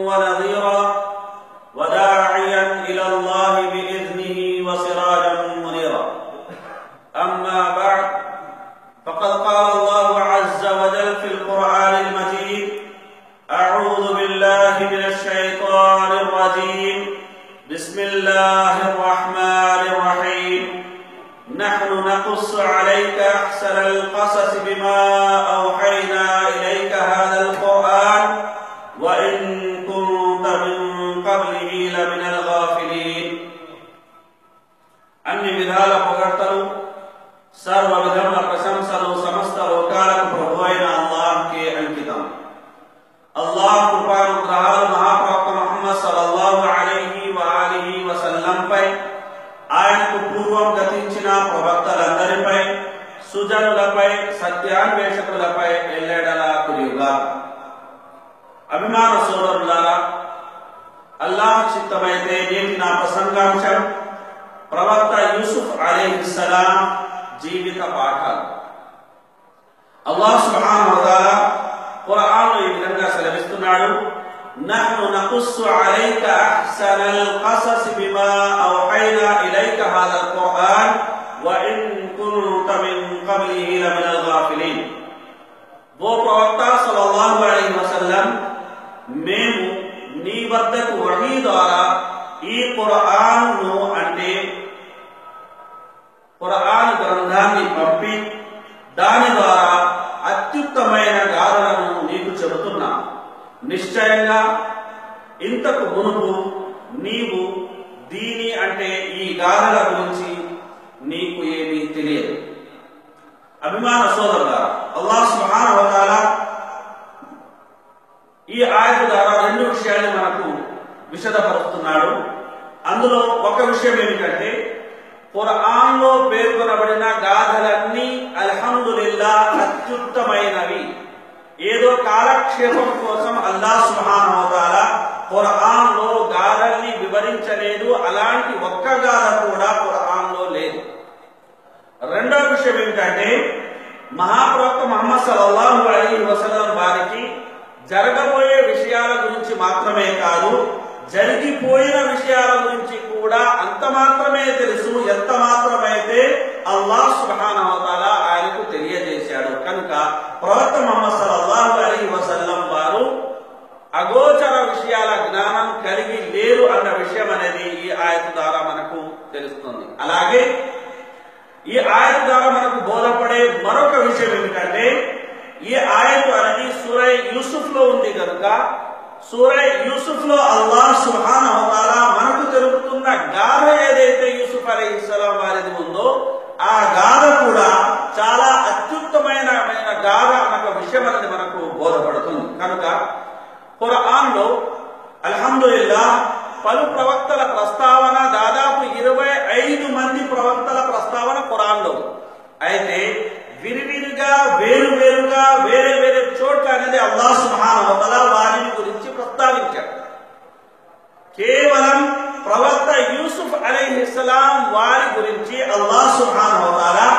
ونذيرا وداعيا إلى الله بإذنه وسراجا منيرا أما بعد فقد قال الله عز وجل في القرآن المجيد أعوذ بالله من الشيطان الرجيم بسم الله الرحمن الرحيم نحن نقص عليك أحسن القصص بما أوحينا إليك هذا القرآن وإن كنت من قبله لمن الغافلين అన్ని విధాల పొగడ్తలు సర్వ విధముల ప్రశంసలు సమస్త లోకాలకు ప్రభు అయిన అల్లాహ్కే అంకితం అల్లాహ్ కృపానుగ్రహాలు మహాప్రవక్త ముహమ్మద్ సల్లల్లాహు అలైహి వఆలిహి వసల్లంపై ఆయనకు పూర్వం గతించిన ప్రవక్తలందరిపై సుజనులపై సత్యాన్వేషకులపై ఎల్లెడలా కురియుగా అభిమాన సోదరులారా అల్లాహ్ చిత్తమైతే నేటి నా ప్రసంగాంశం ప్రవక్త యూసుఫ్ అలీహిస్సలాం జీవిత పాఠాలు అల్లాహ్ సుబ్హానహు వ తఆలా ఖురాన్లో ఈ విధంగా సెలవిస్తున్నాడు నహ్ను నకుస్సు అలైక అహ్సనల్ ఖసస్ బిమా ఔహైనా ఇలైక హాదల్ ఖురాన్ వ ఇన్ కున్త మిన్ కబ్లిహి లమినల్ గాఫిలీన్ ఓ ప్రవక్త సల్లల్లాహు అలైహి వసల్లం మేము నీ వద్దకు వహీ ద్వారా ఈ ఖురాన్ను అంటే ఖురాన్ గ్రంథాన్ని పంపి దాని ద్వారా అత్యుత్తమైన గాథలను నీకు చెబుతున్నా నిశ్చయంగా ఇంతకు మునుపు నీవు దీని అంటే ఈ గాథల గురించి నీకు ఏమీ తెలియదు అభిమాన సోదరుల అల్లాహ్ సుబ్హానహు వ తఆలా ఈ ఆయత ద్వారా రెండు విషయాలు మనకు విశదపరుస్తున్నాడు అందులో ఒక విషయం ఏమిటంటే ఖురాన్లో పేర్కొనబడిన గాథలన్నీ అల్హమ్దులిల్లా అత్యుత్తమైనవి ఏదో కాలక్షేపం కోసం అల్లాహ్ సుబ్హానహు వ తఆలా ఖురాన్లో గాథల్ని వివరించలేదు అలాంటి ఒక్క గాథ కూడా ఖురాన్లో లేదు రెండో విషయం ఏమిటంటే మహాప్రవక్త మహమ్మద్ సల్లల్లాహు అలైహి వసల్లం వారికి జరగబోయే విషయాల గురించి మాత్రమే కాదు జరిగిపోయిన విషయాల గురించి కూడా అంత మాత్రమే తెలుసు ఎంత మాత్రమైతే అల్లాహ్ సుబ్హానహు వ తఆలా ఆయనకు తెలియజేశాడు కనుక ప్రవక్త మహమ్మద్ సల్లల్లాహు అలైహి వసల్లం వారు అగోచర విషయాల జ్ఞానం కలిగి లేరు అన్న విషయం అనేది ఈ ఆయత ద్వారా మనకు తెలుస్తుంది అలాగే ఈ ఆయత ద్వారా మనకు బోధపడే మరొక విషయం ఏమిటంటే ఈ ఆయత అనేది సూరై యూసుఫ్ లో ఉంది కనుక సూరై యూసుఫ్ లో అల్లాహ్ సుబ్హానహు వ తఆలా మనకు తెలుపుతున్న గాథ ఏదైతే యూసుఫ్ అలైహిస్సలాం వారిది ఉందో ఆ గాథ కూడా చాలా అత్యుత్తమైన గాథ అన్న విషయం అనేది మనకు బోధపడుతుంది కనుక ఖురాన్ లో అల్హమ్దుల్లా పలు ప్రవక్తల ప్రస్తావన దాదాపు ఇరవై ఐదు మంది ప్రవక్తల ప్రస్తావన ఖురాన్లో అయితే విరివిరిగా వేరు వేరుగా వేరే వేరే చోట్ల అనేది అల్లాహ్ సుబ్హానహు వ తఆలా వారిని గురించి ప్రస్తావించాడు కేవలం ప్రవక్త యూసుఫ్ అలైహిస్సలాం వారి గురించి అల్లాహ్ సుబ్హానహు వ తఆలా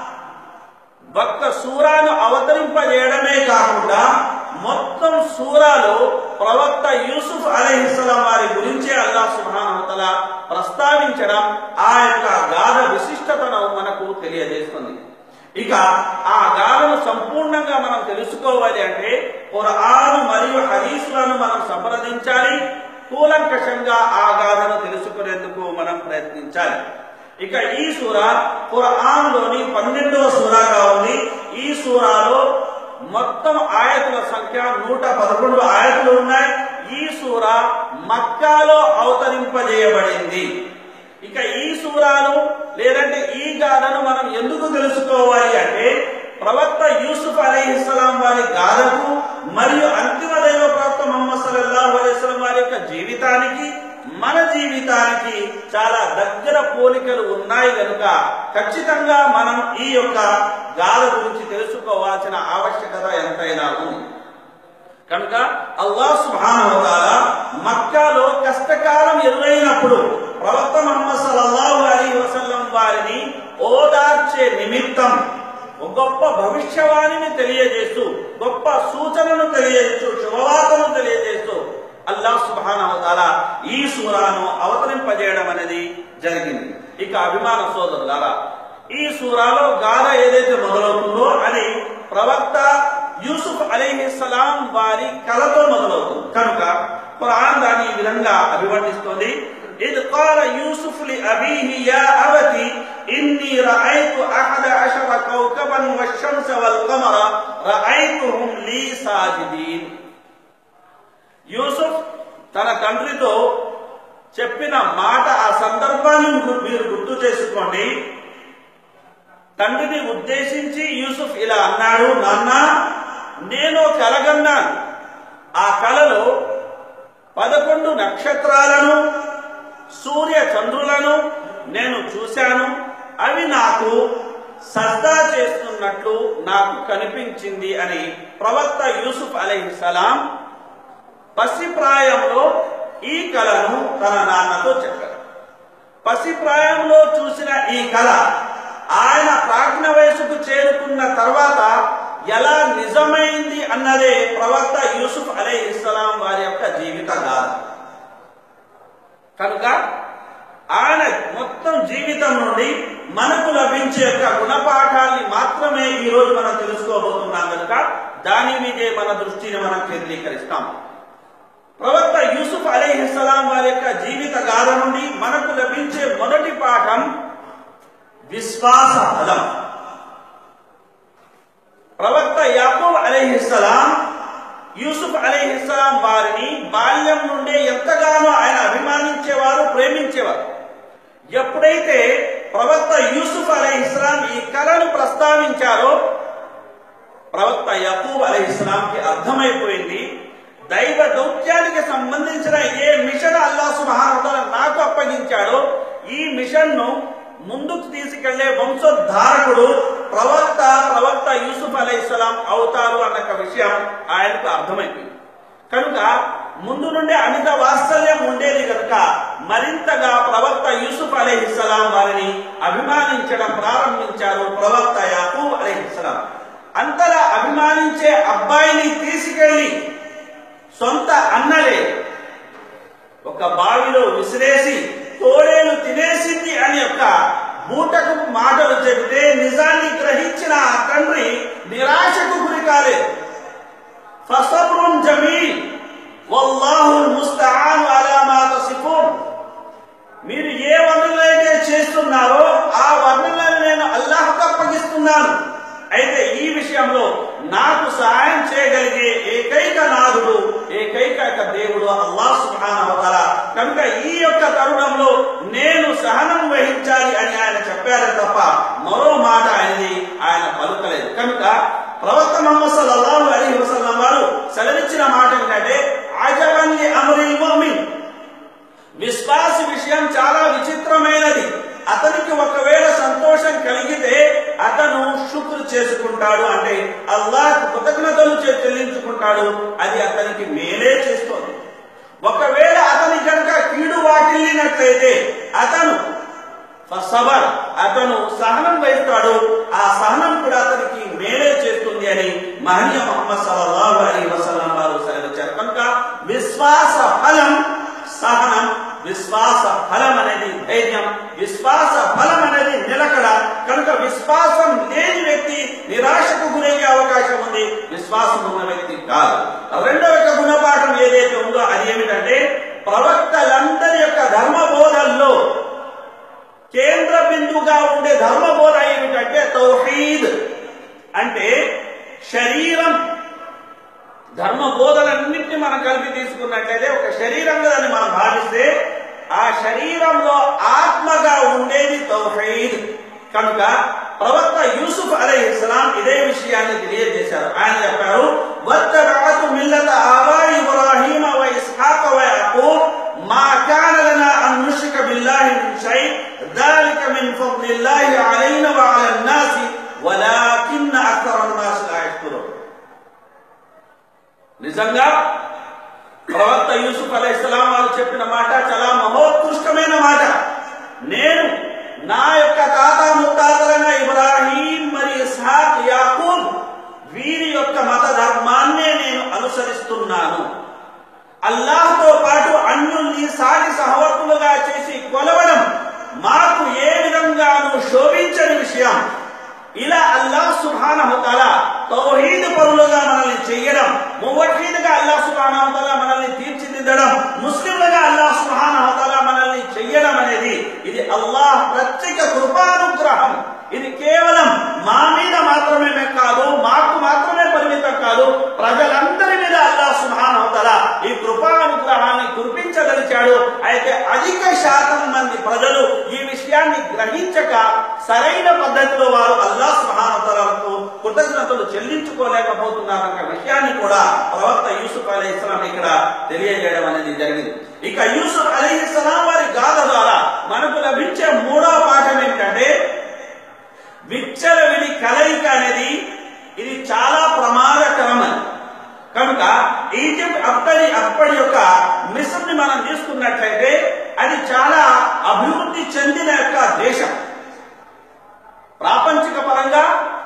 ఒక్క సూరాను అవతరింపజేయడమే కాకుండా మొత్తం సూరాలో ప్రవక్త యూసుఫ్ అలైహిస్సలాం వారి గురించే అల్లాహ్ సుబ్హానహు వ తఆలా ప్రస్తావించడం ఆ యొక్క గాథ విశిష్టతను మనకు తెలియజేస్తుంది ఇక ఆ గాథను సంపూర్ణంగా మనం తెలుసుకోవాలి అంటే ఖురాను మరియు హదీసులను మనం సంప్రదించాలి కూలంకషంగా ఆ గాథను తెలుసుకునేందుకు మనం ప్రయత్నించాలి ఇక ఈ సూర ఖురాన్లోని పన్నెండవ సూరాగా ఉంది ఈ సూరాలో మొత్తం ఆయతుల సంఖ్య నూట పదకొండు ఆయతులు ఉన్నాయి ఈ సూర మక్కాలో అవతరింపజేయబడింది ఇక ఈ సూరాను లేదంటే ఈ గాథను మనం ఎందుకు తెలుసుకోవాలి అంటే ప్రవక్త యూసుఫ్ అలీహిస్సలాం వారి గాథకు మరియు అంతిమ దైవ ప్రవక్త మొహమ్మద్ సల్లల్లాహు అలైహి వసల్లం వారి యొక్క జీవితానికి మన జీవితానికి చాలా దగ్గర పోలికలు ఉన్నాయి కనుక ఖచ్చితంగా మనం ఈ యొక్క గాథ గురించి తెలుసుకోవాల్సిన ఆవశ్యకత ఎంతైనా ఉంది కనుక అల్లాహ్ సుబ్హానహు వ తఆలా మక్కాలో కష్టకాలం ఎదురైనప్పుడు ప్రవక్త ముహమ్మద్ సల్లల్లాహు అలైహి వసల్లం వారిని ఓదార్చే నిమిత్తం ఒక గొప్ప భవిష్యవాణిని తెలియజేస్తూ గొప్ప సూచనను తెలియజేస్తూ శుభవార్తను తెలియజేస్తూ అల్లాహ్ అల్లాహ్ సుబానవతాల ఈ సూరాను అవతరింపజేయడం అనేది జరిగింది ఇక అభిమాన సోదరులారా ఈ సూరాలో గాథ ఏదైతే మొదలవుతుందో అది ప్రవక్త యూసుఫ్ అలీహిస్సలాం వారి కళతో మొదలవుతుంది కనుక ఖురాన్ దాన్ని ఈ విధంగా అభివర్ణిస్తుంది إذ قال يوسف لأبيه يا أبت إني رأيت أحد عشر كوكبا والشمس والقمر رأيتهم لي ساجدين యూసుఫ్ తన తండ్రితో చెప్పిన మాట ఆ సందర్భాన్ని గు- మీరు గుర్తు చేసుకోండి తండ్రిని ఉద్దేశించి యూసుఫ్ ఇలా అన్నాడు నాన్న నేను కలగన్నాను ఆ కలలో పదకొండు నక్షత్రాలను సూర్య చంద్రులను నేను చూశాను అవి నాకు సజ్దా చేస్తున్నట్లు నాకు కనిపించింది అని ప్రవక్త యూసుఫ్ అలైహిస్సలాం పసిప్రాయంలో ఈ కళను తన నాన్నతో చెప్పారు పసిప్రాయంలో చూసిన ఈ కళ ఆయన ప్రాజ్ఞ వయసుకు చేరుకున్న తర్వాత ఎలా నిజమైంది అన్నదే ప్రవక్త యూసుఫ్ అలై ఇస్లాం వారి యొక్క జీవిత గాథ కనుక ఆయన మొత్తం జీవితం నుండి మనకు లభించే యొక్క గుణపాఠాన్ని మాత్రమే ఈ రోజు మనం తెలుసుకోబోతున్నాం కనుక దాని మీదే మన దృష్టిని మనం కేంద్రీకరిస్తాం ప్రవక్త యూసుఫ్ అలీహిస్సలాం వారి యొక్క జీవిత గాథ నుండి మనకు లభించే మొదటి పాఠం విశ్వాస ఫలం ప్రవక్త యాకూబ్ అలీహిస్సలాం యూసుఫ్ అలీహిస్సలాం వారిని బాల్యం నుండే ఎంతగానో ఆయన అభిమానించేవారు ప్రేమించేవారు ఎప్పుడైతే ప్రవక్త యూసుఫ్ అలీహిస్సలాం ఈ కళను ప్రస్తావించారో ప్రవక్త యకూబ్ అలీహిస్సలాంకి అర్థమైపోయింది దైవ దౌత్యానికి సంబంధించిన ఏ మిషన్ అల్లా సుబ్హానహు నాకు అప్పగించాడో ఈ మిషన్ ను ముందుకు తీసుకెళ్లే వంశోద్ధారకుడు ప్రవక్త ప్రవక్త యూసుఫ్ అలైహిస్సలాం అవుతారు అన్న ఒక విషయం ఆయనకు అర్థమైపోయింది కనుక ముందు నుండే అమిత వాత్సల్యం ఉండేది కనుక మరింతగా ప్రవక్త యూసుఫ్ అలైహిస్సలాం వారిని అభిమానించడం ప్రారంభించారు ప్రవక్త యాకూబ్ అలైహిస్సలాం అంతలా అభిమానించే అబ్బాయిని తీసుకెళ్లి సొంత అన్నలే ఒక బావిలో విసిరేసి తోడేలు తినేసింది అని యొక్క బూటకు మాటలు చెబితే నిజాన్ని గ్రహించిన ఆ తండ్రి నిరాశకు గురి కాలేదు ఫసబ్రున్ జమీల్ వల్లాహు ముస్తఆన్ అలా మా తసిఫూన్ మీరు ఏ వర్ణనైతే చేస్తున్నారో ఆ వర్ణనలను నేను అల్లాహ్కు అప్పగిస్తున్నాను అయితే ఈ విషయంలో నాకు సహాయం చేయగలిగే ఏకైక నాథుడు ఏకైక యొక్క దేవుడు అల్లాహ్ సుబ్హానహు వతఆల కనుక ఈ యొక్క తరుణంలో నేను సహనం వహించాలి అని ఆయన చెప్పారే తప్ప మరో మాట ఆయనది ఆయన పలుకలేదు కనుక ప్రవక్త మహమ్మద్ సల్లల్లాహు అలైహి వసల్లం వారు సెలవిచ్చిన మాట ఏంటంటే అజబన్ అమరిల్ ముమిన్ విశ్వాస విషయం చాలా విచిత్రమైనది అతనికి ఒకవేళ సంతోషం కలిగితే అతను శుక్రు చేసుకుంటాడు అంటే అల్లాహ్ కృతజ్ఞతలు చే- చెల్లించుకుంటాడు అది అతనికి మేలే చేస్తోంది ఒకవేళ అతని కనుక కీడు వాటిల్లినట్లయితే అతను సబర్ అతను సహనం వహిస్తాడు ఆ సహనం కూడా అతనికి మేలే చేస్తుంది అని మహనీయ మొహమ్మద్ సల్లల్లాహు అలైహి వసల్లం వారు సెలవిచ్చారు కనుక విశ్వాస ఫలం సహనం విశ్వాస ఫలం అనేది ధైర్యం విశ్వాస ఫలం అనేది నిలకడ కనుక విశ్వాసం లేని వ్యక్తి నిరాశకు గురయ్యే అవకాశం ఉంది విశ్వాసం ఉన్న వ్యక్తి కాదు రెండవ యొక్క గుణపాఠం ఏదైతే ఉందో అది ఏమిటంటే ప్రవక్తలందరి యొక్క ధర్మబోధల్లో కేంద్ర బిందువుగా ఉండే ధర్మబోధ ఏమిటంటే తౌహీద్ అంటే శరీరం ధర్మ బోధలన్నింటినీ మనం కలిపి తీసుకున్నట్లయితే ఒక శరీరంగా దాన్ని మనం భావిస్తే ఆ శరీరంలో ఆత్మగా ఉండేది తౌహీద్ కనుక ప్రవక్త యూసుఫ్ అలై ఇస్లాం ఇదే విషయాన్ని తెలియజేశారు ఆయన చెప్పారు వత్తబఅతు మిల్లత ఆబా ఇబ్రాహీమ వ ఇస్హాక వ యాకూబ్ మా కాన లనా అన్ నుష్రిక బిల్లాహి మిన్ షై ذلك من فضل الله علينا وعلى الناس ولكن أكثر الناس لا يشكرون నిజంగా ప్రవక్త యూసుఫ్ అలై ఇస్లాం వారు చెప్పిన మాట చాలా మహోత్కృష్టమైన మాట నేను నా యొక్క తాత ముత్తాతలైన ఇబ్రాహీం మరి ఇస్హాక్ యాకూబ్ వీరి యొక్క మత ధర్మాన్నే నేను అనుసరిస్తున్నాను అల్లాహ్తో సాటి సహవర్తులుగా చేసి కొలవడం మాకు ఏ విధంగానూ శోభించని విషయం ఇలా అల్లాహ్ సుబ్హానహు తాలా తౌహీద్ పరులుగా మనల్ని చేయడం మువహీద్గా అల్లాహ్ సుబ్హానహు తాలా మనల్ని తీర్చిదిద్దడం ముస్లింలుగా అల్లాహ్ సుబ్హానహు తాలా మనల్ని చెయ్యడం అనేది ఇది అల్లాహ్ ప్రత్యేక కృపానుగ్రహం ఇది కేవలం మా మీద మాత్రమే కాదు మాకు మాత్రమే పరిమితం కాదు ప్రజలందరి మీద అల్లాహ్ సుబ్హానహు తాలా ఈ కృపానుగ్రహాన్ని కురిపించదలిచాడు అయితే అధిక శాతం మంది ప్రజలు ఈ విషయాన్ని గ్రహించక సరైన పద్ధతిలో వారు అల్లాహ్ సుబ్హానహు కృతజ్ఞతలు చెల్లించుకోలేకపోతున్నారన్న విషయాన్ని కూడా ప్రవక్త యూసుఫ్ అలీ ఇస్లాం ఇక్కడ తెలియజేయడం అనేది జరిగింది ఇక యూసుఫ్ అలీ ఇస్లాం వారి గాథ ద్వారా మనకు లభించే మూడవ పాఠం ఏంటంటే విచ్చలవిడి కలయిక అనేది ఇది చాలా ప్రమాదకరమని కనుక ఈజిప్ట్ అప్పటి అప్పటి యొక్క మిస్ర్ని మనం తీసుకున్నట్లయితే అది చాలా అభివృద్ధి చెందిన యొక్క దేశం ప్రాపంచిక పరంగా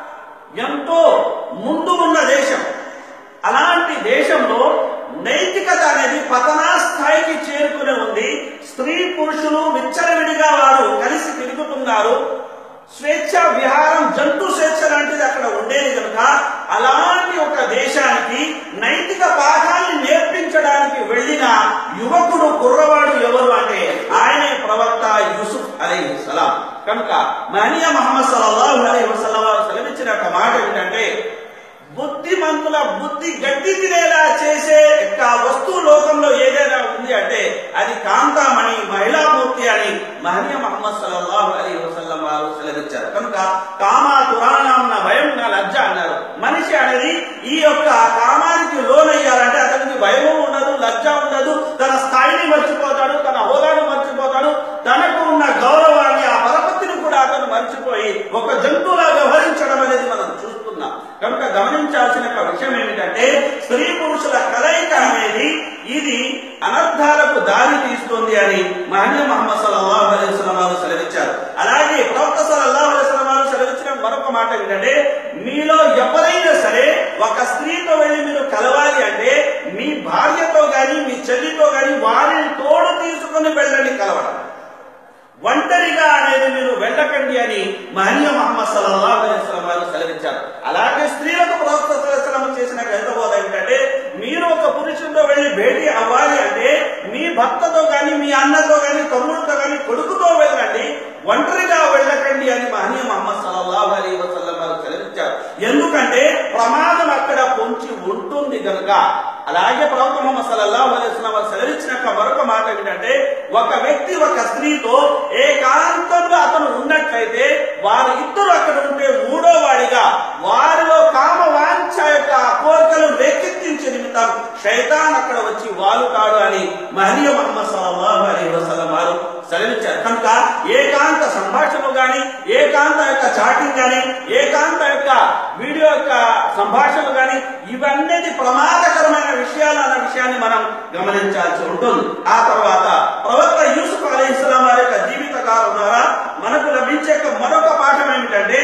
ఎంతో ముందు ఉన్న దేశం అలాంటి దేశంలో నైతికత అనేది పతనా స్థాయికి చేరుకుని ఉంది స్త్రీ పురుషులు విచ్చలవిడిగా వారు కలిసి తిరుగుతున్నారు స్వేచ్ఛ విహారం జంతు స్వేచ్ఛ లాంటిది అక్కడ ఉండేది కనుక అలాంటి ఒక దేశానికి నైతిక పాఠాన్ని నేర్పించడానికి వెళ్ళిన యువకుడు కుర్రవాడు ఎవరు అంటే ఆయనే ప్రవక్త యూసుఫ్ అలీ సలాం కనుక మహనీయ మహమ్మద్ సల్లాహు అలీ వసల్లం వారు సెలవిచ్చిన ఒక మాట ఏంటంటే బుద్ధిమంతుల బుద్ధి గడ్డి తినేలా చేసే యొక్క వస్తువు లోకంలో ఏదైనా ఉంది అంటే అది కాంతామణి మహిళామూర్తి అని మహనీయ మహమ్మద్ సల్లల్లాహు అలీ వసల్లం వారు సెలవిచ్చారు కనుక కామ తురాణాన్న భయం నా లజ్జ అన్నారు మనిషి అనేది ఈ యొక్క కామానికి లోనయ్యాలంటే అతనికి భయము ఉండదు లజ్జ ఉండదు తన స్థాయిని మర్చిపోతాడు తన హోదాను మర్చిపోతాడు తనకు ఉన్న గౌరవాన్ని ఆ పరపతిని కూడా అతను మర్చిపోయి ఒక జంతువులా వ్యవహరించడం అనేది మనం చూస్తున్నాం కనుక గమనించాల్సిన ఒక విషయం ఏమిటంటే స్త్రీ పురుషుల కలయిక అనేది ఇది అనర్థాలకు దారి తీస్తుంది అని మహనీయ మహమ్మద్ సల్లల్లాహు అలైహి వసల్లం వారు సెలవిచ్చారు అలాగే ప్రవక్త సల్లల్లాహు అలైహి వసల్లం వారు సెలవిచ్చిన మరొక మాట ఏంటంటే మీలో ఎవరైనా సరే ఒక స్త్రీతో వెళ్ళి మీరు కలవాలి అంటే మీ భార్యతో గాని మీ చెల్లితో గాని వారిని తోడు తీసుకుని వెళ్ళండి కలవడం ఒంటరిగా అనేది మీరు వెళ్ళకండి అని మహనీయ మహమ్మద్ సల్లల్లాహు అలైహి వసల్లం వారు సెలవిచ్చారు అలాగే స్త్రీలకు ప్రవక్త సలహం చేసిన గైతబోధ ఏంటంటే మీరు ఒక పురుషుడితో వెళ్ళి భేటీ అవ్వాలి అంటే మీ భర్తతో కానీ మీ అన్నతో కానీ తమ్ముడితో కానీ కొడుకుతో వెళ్ళండి ఒంటరిగా వెళ్ళకండి అని మహనీయ మహమ్మద్ సల్లల్లాహు అలైహి వసల్లం వారు సెలవిచ్చారు ఎందుకంటే ప్రమాదం అక్కడ పొంచి ఉంటుంది కనుక అలాగే ప్రవక్త ముహమ్మద్ సల్లల్లాహు అలైహి వసల్లం వారు సెలవిచ్చిన మరొక మాట ఏంటంటే ఒక వ్యక్తి ఒక స్త్రీతో ఏకాంతంగా అతను ఉన్నట్లయితే వారు ఇద్దరు అక్కడ ఉంటే మూడో వాడిగా వారిలో కామ వాంఛ యొక్క కోరికలు రేకెత్తించే నిమిత్తం శైతాన్ అక్కడ వచ్చి వాలుతాడు అని మహనీయ మహమ్మద్ సల్లల్లాహు అలైహి వసల్లం వారు సెలవిచ్చారు కనుక ఏకాంత సంభాషణ గాని ఏకాంత యొక్క చాటింగ్ గాని ఏకాంత యొక్క వీడియో యొక్క సంభాషణ గాని ఇవన్నీ ప్రమాదకరమైన విషయాలు అన్న విషయాన్ని మనం గమనించాల్సి ఉంటుంది ఆ తర్వాత ప్రవక్త యూసుఫ్ అలీస్లాం వారి యొక్క జీవిత కాలం ద్వారా మనకు లభించే మరొక పాఠం ఏమిటంటే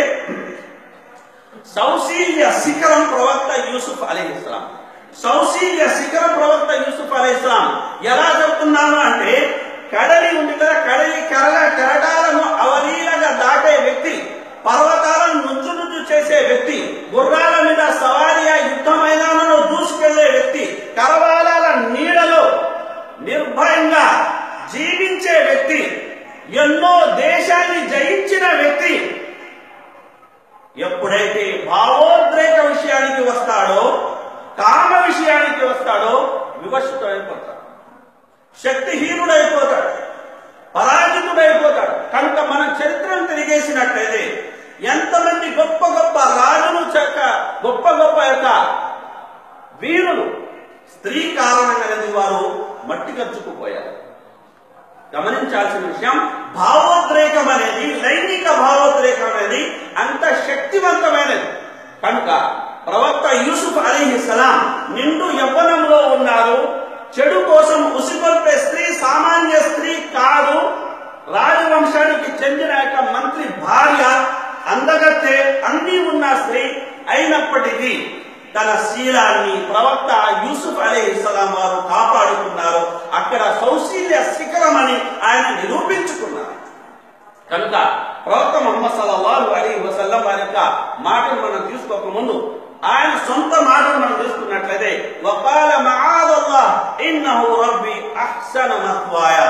సౌశీల్య శిఖరం ప్రవక్త యూసుఫ్ అలీ ఇస్లాం సౌశీల్య శిఖరం ప్రవక్త యూసుఫ్ అలీ ఇస్లాం ఎలా చెప్తున్నాను అంటే కడలి ఉంది కదా కడలి కరల కెరటాలను అవలీలగా దాటే వ్యక్తి పర్వతాలను నుంచు నుంచు చేసే వ్యక్తి గుర్రాల మీద సవారియా యుద్ధ మైదానంలో దూసుకెళ్లే వ్యక్తి కరవాలాల నీడలో నిర్భయంగా జీవించే వ్యక్తి ఎన్నో దేశాన్ని జయించిన వ్యక్తి ఎప్పుడైతే భావోద్రేక విషయానికి వస్తాడో కామ విషయానికి వస్తాడో వివశితమైపోతాడు శక్తిహీనుడైపోతాడు పరాజితుడైపోతాడు కనుక మన చరిత్రను తిరిగేసినట్లయితే ఎంతమంది గొప్ప గొప్ప రాజులు చెక్క గొప్ప గొప్ప యొక్క వీరులు స్త్రీ కారణంగానే వారు మట్టి ఖర్చుకుపోయారు గమనించాల్సిన విషయం భావోద్రేకం అనేది లైంగిక భావోద్రేకం అనేది అంత శక్తివంతమైనది కనుక ప్రవక్త యూసుఫ్ అలీహి సలాం నిండు యవ్వనంలో ఉన్నారు చెడు కోసం ఉసిగొల్పే స్త్రీ సామాన్య స్త్రీ కాదు రాజవంశానికి చెందిన యొక్క మంత్రి భార్య అందగత్తె అన్ని ఉన్న స్త్రీ అయినప్పటికీ తన శీలాన్ని ప్రవక్త యూసుఫ్ అలీ ఇస్లాం వారు కాపాడుకున్నారు అక్కడ సౌశీల్య శిఖ ప్రవక్తమని ఆయన నిరూపించుకున్నారు కనుక ప్రవక్త ముహమ్మద్ సల్లల్లాహు అలీ వసల్లం వారి యొక్క మాటను మనం తీసుకోక ముందు ఆయన సొంత మాటను మనం తీసుకున్నట్లయితే వకాల మఆదల్లాహ్ ఇన్నహు రబ్బి అహ్సన మత్వాయ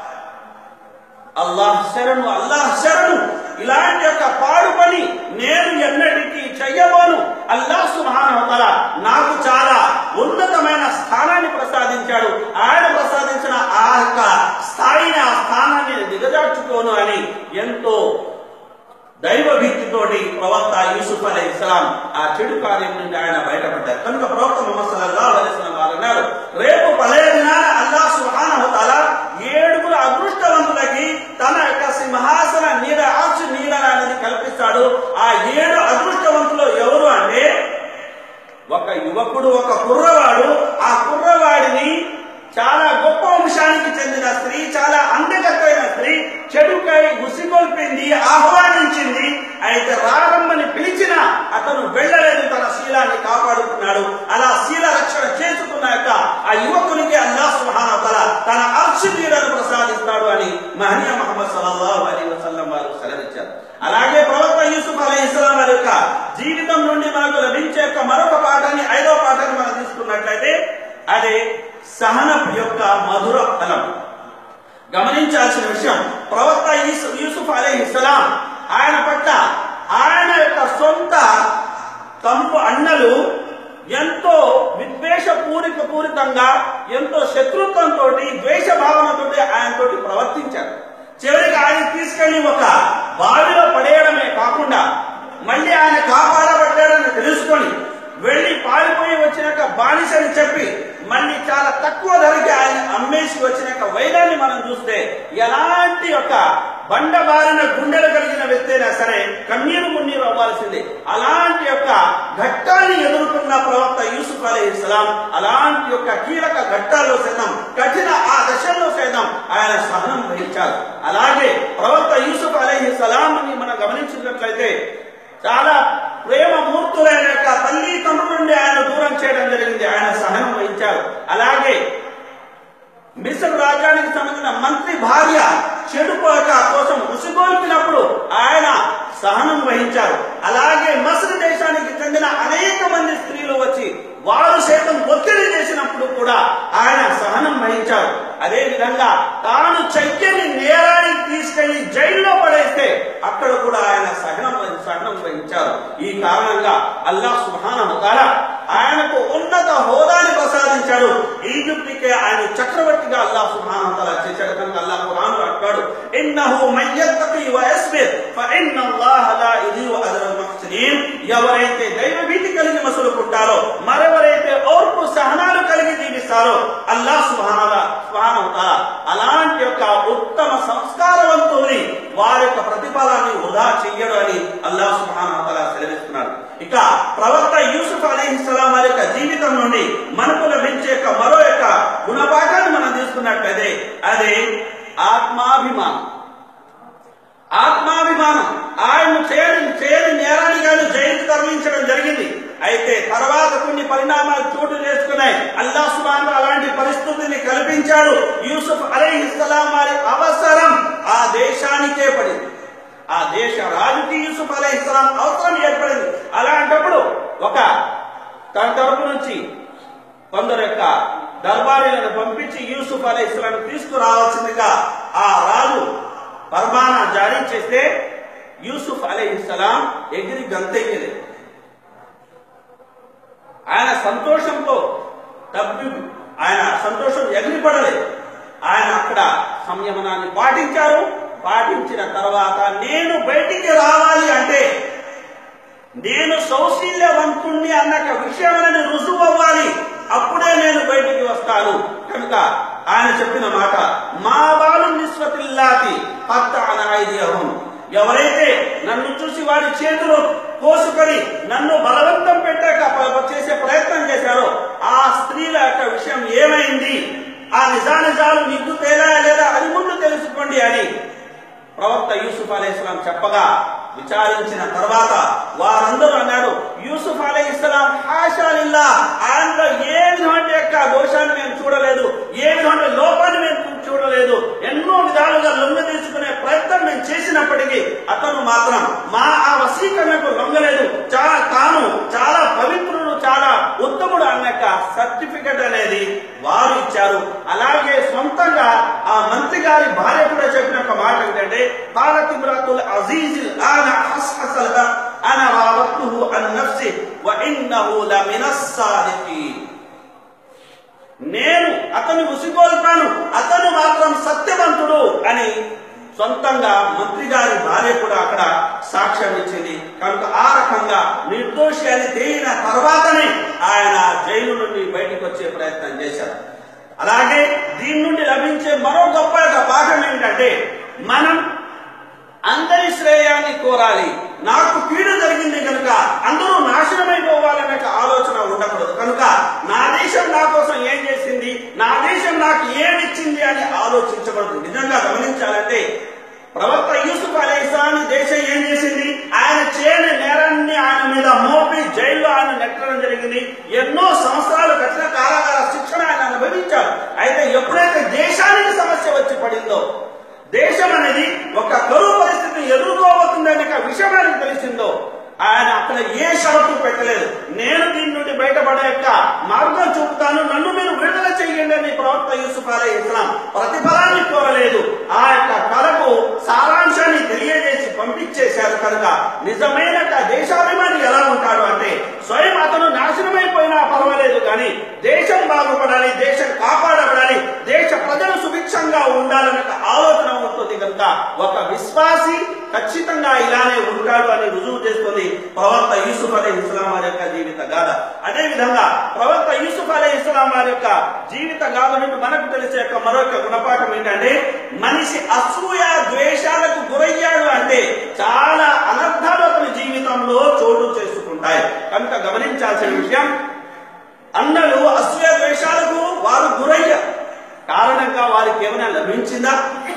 అల్లాహ్ శరణు అల్లాహ్ శరణు ఇలాంటి యొక్క పాడు పని నేను ఎన్నటికీ చెయ్యబోను అల్లాహ్ సుబ్హానహు నాకు చాలా ఉన్నతమైన స్థానాన్ని ప్రసాదించాడు ఆయన ప్రసాదించిన ఆ యొక్క స్థాయిని ఆ స్థానాన్ని నేను దిగజార్చుకోను అని ఎంతో దైవ భీతితోటి ప్రవక్త యూసుఫ్ అలై ఇస్లాం ఆ చెడు కార్యం నుండి ఆయన బయటపడ్డారు కనుక ప్రవక్త ముహమ్మద్ సల్లల్లాహు అలైహి వసల్లం వారు అన్నారు రేపు పలే దినాన అల్లాహ్ సుబ్హానహు తఆలా ఏడుగురు అదృష్టవంతులకి తన యొక్క సింహాసన నీడ ఆచు నీడ అనేది కల్పిస్తాడు ఆ ఏడు అదృష్టవంతులు ఎవరు అంటే ఒక యువకుడు ఒక కుర్రవాడు ఆ కుర్రవాడిని చాలా గొప్ప వంశానికి చెందిన స్త్రీ చాలా అందగత్తైన స్త్రీ చెడుకై గుసిగొల్పింది ఆహ్వానించింది అయితే రారమ్మని పిలిచిన అతను వెళ్ళలేదు తన శీలాన్ని కాపాడుకున్నాడు అలా శీల రక్షణ చేసుకున్న యొక్క ఆ యువకునికి అల్లా సుహాన తన అర్షుదీలను ప్రసాదిస్తాడు అని మహనీయ మహమ్మద్ సల్లల్లాహు అలైహి వసల్లం వారు సెలవిచ్చారు అలాగే ప్రవక్త యూసుఫ్ అలై ఇస్లాం వారి యొక్క జీవితం నుండి మనకు లభించే యొక్క మరొక పాఠాన్ని ఐదో పాఠాన్ని మనం తీసుకున్నట్లయితే అదే సహనం యొక్క మధుర ఫలం గమనించాల్సిన విషయం ప్రవక్త యూసు- యూసుఫ్ అలై ఇస్లాం ఆయన పట్ల ఆయన యొక్క సొంత తమ్ము అన్నలు ఎంతో విద్వేష పూరిత పూరితంగా ఎంతో శత్రుత్వంతో ద్వేష భావనతో ఆయనతోటి ప్రవర్తించారు చివరికి ఆయన తీసుకెళ్లి ఒక బావిలో పడేయడమే కాకుండా మళ్ళీ ఆయన కాపాడబడ్డాడని తెలుసుకొని వెళ్లి పారిపోయి వచ్చినాక బానిసని చెప్పి మళ్ళీ చాలా తక్కువ ధరకి ఆయన అమ్మేసి వచ్చినాక వైరాన్ని మనం చూస్తే ఎలాంటి యొక్క బండబారిన గుండెలు కలిగిన వ్యక్తి అయినా సరే కన్నీరు మున్నీరు అవ్వాల్సిందే అలాంటి యొక్క ఘట్టాన్ని ఎదుర్కొన్న ప్రవక్త యూసుఫ్ అలీ ఇస్లాం అలాంటి యొక్క కీలక ఘట్టాల్లో సైతం కఠిన ఆ దశల్లో సైతం ఆయన సహనం వహించారు అలాగే ప్రవక్త యూసుఫ్ అలీ సలాంని మనం గమనించినట్లయితే చాలా ప్రేమ మూర్తులైన యొక్క తల్లి తండ్రుల నుండి ఆయన దూరం చేయడం జరిగింది ఆయన సహనం వహించారు అలాగే మిస్ర్ రాజ్యానికి సంబంధించిన మంత్రి భార్య చెడుకోక కోసం ఉసిగొల్పినప్పుడు ఆయన సహనం వహించారు అలాగే మసర్ దేశానికి చెందిన అనేక మంది స్త్రీలు వచ్చి వారు సైతం ఒత్తిడి చేసినప్పుడు కూడా ఆయన సహనం వహించారు అదే విధంగా తాను చెయ్యని నేరానికి తీసుకెళ్లి జైల్లో పడేస్తే అక్కడ కూడా ఆయన సహనం వహి- సహనం వహించారు ఈ కారణంగా అల్లాహ్ సుబ్హానహు తాలా ఆయనకు ఉన్నత హోదాని ప్రసాదించాడు ఈజిప్ట్కే ఆయన చక్రవర్తిగా అల్లాహ్ సుబ్హానహు తాలా చేశాడు కనుక అల్లాహ్ ఖురాన్ అంటాడు ఇన్నహు మయ్యత్తకి వ యస్బిర్ ఫఇన్న అల్లాహ లా యుదీఉ అజ్రల్ ముహ్సినీన్ ఎవరైతే దైవ భీతి కలిగి మసులుకుంటారో మరెవరైతే ఓర్పు సహనాలు కలిగి జీవిస్తారో అల్లాహ్ సుబ్హానహు సుబ్హానహు తాలా అలాంటి యొక్క ఉత్తమ సంస్కారవంతుల్ని వారి యొక్క ప్రతిఫలాన్ని వృధా చెయ్యడు అని అల్లాహ్ సుబ్హానహు తాలా సెలవిస్తున్నాడు ఇక ప్రవక్త యూసుఫ్ అలీహిస్సలాం వారి యొక్క జీవితం నుండి మనకు లభించే యొక్క మరో యొక్క గుణపాఠాన్ని మనం తీసుకున్నట్లయితే అదే ఆత్మాభిమానం ఆత్మాభిమానం ఆయన చేయని చేయని నేరాన్ని కాదు జైలుకు తరలించడం జరిగింది అయితే తర్వాత కొన్ని పరిణామాలు చోటు చేసుకున్నాయి అల్లా సుబాన్ అలాంటి పరిస్థితిని కల్పించాడు యూసుఫ్ అలీహిస్సలాం వారి అవసరం ఆ దేశానికే పడింది ఆ దేశ రాజుకి యూసుఫ్ అలీహిస్సలాం అవసరం ఏర్పడింది అలాంటప్పుడు ఒక తన తరపు నుంచి కొందరు యొక్క దర్బారీలను పంపించి యూసుఫ్ అలీ ఇస్లాం తీసుకురావాల్సిందిగా ఆ రాజు పరమానా జారీ చేస్తే యూసుఫ్ అలీ ఇస్లాం ఎగిరి గంతెయ్యలేదు ఆయన సంతోషంతో తప్పి ఆయన సంతోషం ఎగిరిపడలేదు ఆయన అక్కడ సంయమనాన్ని పాటించారు పాటించిన తర్వాత నేను బయటికి రావాలి అంటే నేను సౌశీల్యవంతుణ్ణి అన్న ఒక విషయమని రుజువు అవ్వాలి అప్పుడే నేను బయటికి వస్తాను కనుక ఆయన చెప్పిన మాట మా బాలు నిస్వతిల్లాతి పత్త అనాయిద్యహం ఎవరైతే నన్ను చూసి వాడి చేతులు కోసుకొని నన్ను బలవంతం పెట్టాక ప- చేసే ప్రయత్నం చేశారో ఆ స్త్రీల యొక్క విషయం ఏమైంది ఆ నిజానిజాలు మీకు తేలాయా లేదా అది ముందు తెలుసుకోండి అని ప్రవక్త యూసుఫ్ అలైహిస్లాం చెప్పగా విచారించిన తర్వాత వారందరూ అన్నారు యూసుఫ్ అలైహిస్లాం హాషాలిల్లా ఆయనలో ఏ విధమైన యొక్క దోషాన్ని మేము చూడలేదు ఏ విధమైన లోపాన్ని మేము చూడలేదు ఎన్నో వశీకరించినప్పటికీ అతను మాత్రం మా ఆ వశీకరణకు లొంగలేదు చాలా తాను చాలా పవిత్రుడు చాలా ఉత్తముడు అన్న సర్టిఫికెట్ అనేది వారు ఇచ్చారు అలాగే సొంతంగా ఆ మంత్రి గారి భార్య కూడా చెప్పిన ఒక మాట ఏంటంటే భారత్ ఇబ్రాతుల్ అజీజ్ ఆన హస్హసల్గా అన రావత్తుహు అన్ నఫ్సి వ ఇన్నహు లమినస్ సాదికీన్ నేను అతను ఉసిగోల్పాను అతను మాత్రం సత్యవంతుడు అని సొంతంగా మంత్రి గారి భార్య కూడా అక్కడ సాక్ష్యం ఇచ్చింది కనుక ఆ రకంగా నిర్దోషి అని తేలిన తర్వాతనే ఆయన జైలు నుండి బయటకు వచ్చే ప్రయత్నం చేశారు అలాగే దీని నుండి లభించే మరో గొప్ప యొక్క పాఠం ఏంటంటే మనం అందరి శ్రేయాన్ని కోరాలి నాకు కీడు జరిగింది కనుక అందరూ నాశనమైపోవాలనే ఒక ఆలోచన ఉండకూడదు కనుక నా దేశం నా కోసం ఏం చేసింది నా దేశం నాకు ఏమిచ్చింది అని ఆలోచించకూడదు నిజంగా గమనించాలంటే ప్రవక్త యూసుఫ్ అలైసాని దేశం ఏం చేసింది ఆయన చేయని నేరాన్ని ఆయన మీద మోపి జైల్లో ఆయన నెట్టడం జరిగింది ఎన్నో సంవత్సరాలు కఠిన కారాగార శిక్షణ ఆయన అనుభవించారు అయితే ఎప్పుడైతే దేశానికి సమస్య వచ్చి పడిందో దేశం అనేది ఒక కరువు పరిస్థితిని ఎదుర్కోబోతుందనే ఒక విషయం ఆయనకు తెలిసిందో ఆయన అక్కడ ఏ షరతు పెట్టలేదు నేను దీని నుండి బయటపడే యొక్క మార్గం చూపుతాను నన్ను మీరు విడుదల చేయండి అని ప్రవక్త యూసుఫ్ అలే ఇస్లాం ప్రతిఫలాన్ని కోరలేదు ఆ యొక్క కళకు సారాంశాన్ని తెలియజేసి పంపించేశారు కనుక నిజమైన యొక్క దేశాభిమాని ఎలా ఉంటాడు అంటే స్వయం అతను నాశనమైపోయినా పర్వాలేదు కానీ దేశం బాగుపడాలి దేశం కాపాడబడాలి దేశ ప్రజలు సుభిక్షంగా ఉండాలనే ఒక ఆలోచన ఉంటుంది కనుక ఒక విశ్వాసి ఖచ్చితంగా ఇలానే ఉంటాడు అని రుజువు చేస్తుంది ప్రవక్త యూసుఫ్ అలీ ఇస్లాం వారి యొక్క జీవిత గాథ అదే విధంగా ప్రవక్త యూసుఫ్ అలీ ఇస్లాం వారి యొక్క జీవిత గాథ నుండి మనకు తెలిసే యొక్క మరొక గుణపాఠం ఏంటంటే మనిషి అసూయ ద్వేషాలకు గురయ్యాడు అంటే చాలా అనర్థాలు అతని జీవితంలో చోటు చేసుకుంటాయి కనుక గమనించాల్సిన విషయం అన్నలు అసూయ ద్వేషాలకు వారు గురయ్యారు కారణంగా వారికి ఏమైనా లభించిందా